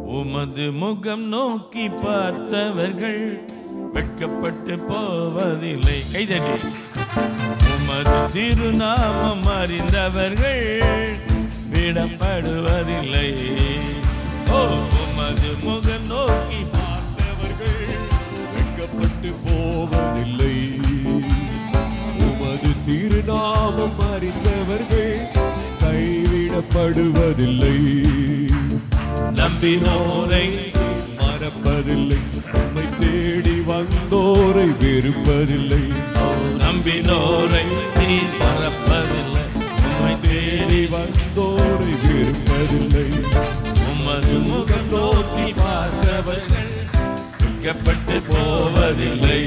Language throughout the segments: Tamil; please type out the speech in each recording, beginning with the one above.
உமது முகம் நோக்கி பார்த்தவர்கள் வெட்கப்பட்டு போவதில்லை கைதட்டி உமது திருநாமம் அறிந்தவர்கள் விடப்படுவதில்லை ஓ உமது முகம் நோக்கி பார்த்தவர்கள் வெட்கப்பட்டு போவதில்லை உமது திருநாமம் அறிந்தவர்கள் கைவிடப்படுவதில்லை நம்பினோரை மறப்பதில்லை உம்மை தேடி வந்தோரை வெறுப்பதில்லை நம்பினோரை நீ மறப்பதில்லை உம்மை தேடி வந்தோரை வெறுப்பதில்லை உமது முகம் நோக்கி பார்த்தவர்கள் துக்கப்பட்டு போவதில்லை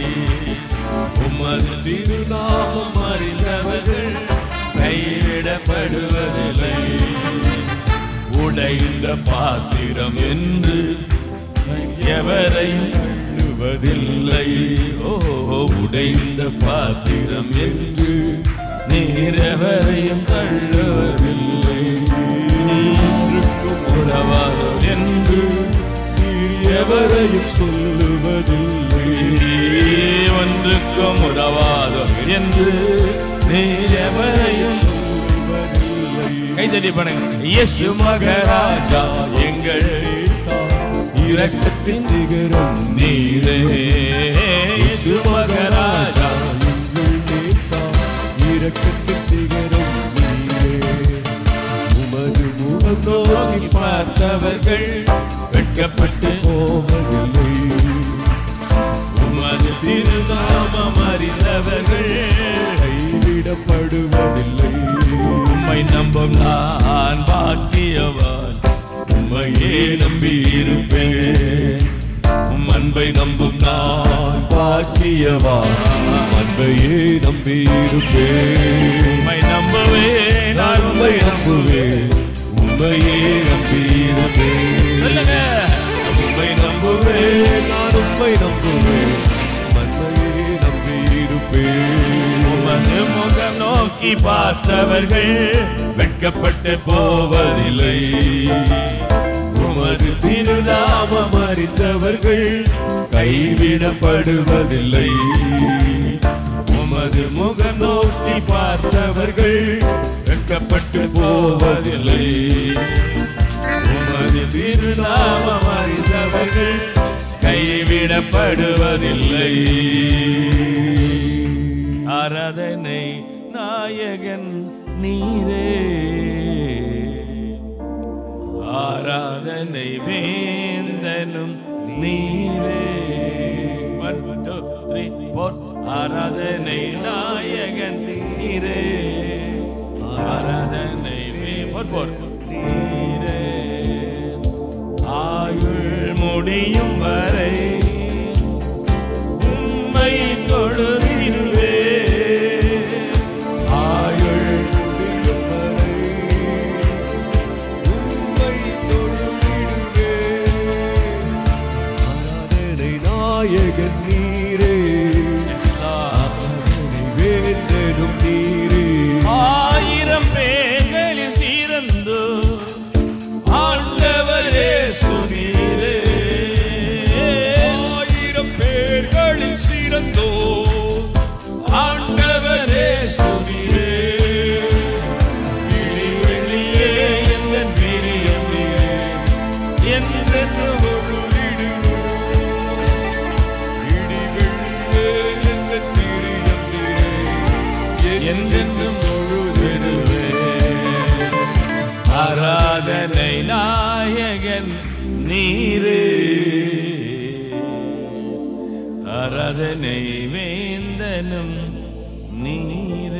உமது திருநாமம் அறிந்தவர்கள் கைவிடப்படுவதில்லை உடைந்த பாத்திரம் என்று எவரையும் தள்ளுவதில்லை ஓ உடைந்த பாத்திரம் என்று நீர் எவரையும் தள்ளுவதில்லை நீருக்கும் உறவாதம் என்று நீர் எவரையும் சொல்லுவதில்லை ஒன்றுக்கும் உறவாதம் என்று நீர் எவரையும் சொல்லுவதில்லை கைதடி பண்ணுங்க இயேசு மகராஜா எங்கள் இரக்கத்தின் சிகரம் நீரே இயேசு மகராஜா எங்கள் நேசா இரக்கத்தின் சிகரம் நீரே உமது முகம் நோக்கி பார்த்தவர்கள் வெட்கப்பட்டு போவதில்லை உமது திருநாமம் அறிந்தவர்கள் கைவிடப்படுவதில்லை உம்மை நம்பும் நான் பாக்கியவான் உம்மையே நம்பி இருப்பேன் உம் அன்பை நம்பும் நான் பாக்கியவான் அன்பையே நம்பியிருப்பேன் உம்மை நம்பவே நான் உம்மை நம்புவேன் உண்மையே நம்பியிருப்பேன் சொல்லுங்க உம்மை நம்புவேன் நான் உண்மை நம்புவேன் நன்மையே நம்பியிருப்பேன் உமது முகம் நோக்கி பார்த்தவர்கள் வெட்கப்பட்டு போவதில்லை உமது திருநாமம் அறிந்தவர்கள் கைவிடப்படுவதில்லை உமது முகம் நோக்கி பார்த்தவர்கள் வெட்கப்பட்டு போவதில்லை உமது திருநாமம் அறிந்தவர்கள் கைவிடப்படுவதில்லை ஆராதனை நாயகன் நீரே ஆராதனை வேந்தனும் நீரே ஒன் டூ த்ரீ ஃபோர் ஆராதனை நாயகன் நீரே ஆராதனை வே- ஃபோர் ஃபோர் நீரே ஆயுள் முடியும் வரை உம்மை தொழுதிடுவே ஆயுள் முடியும் வரை உம்மை தொழுதிடுவேன். ஆராதனை நாயகன் நீரே ஆராதனை வேந்தனும் நீரே ஆயிரம் பேர்களில் சிறந்தோ ஆண்டவரே சுனீரே ஆயிரம் பேர்களில் சிறந்தோ ஆண்டவரே சுனீரே இடி வெள்ளியே எங்கள் பிரியம் நீரே என்றென்று தொழுதிடுவேன். இடி வெள்ளியே எங்கள் திரியம் நீரே. என்றென்றும் தொழுதிடுவே ஆராதனை நாயகன் நீரே ஆராதனை வேந்தனும் நீரே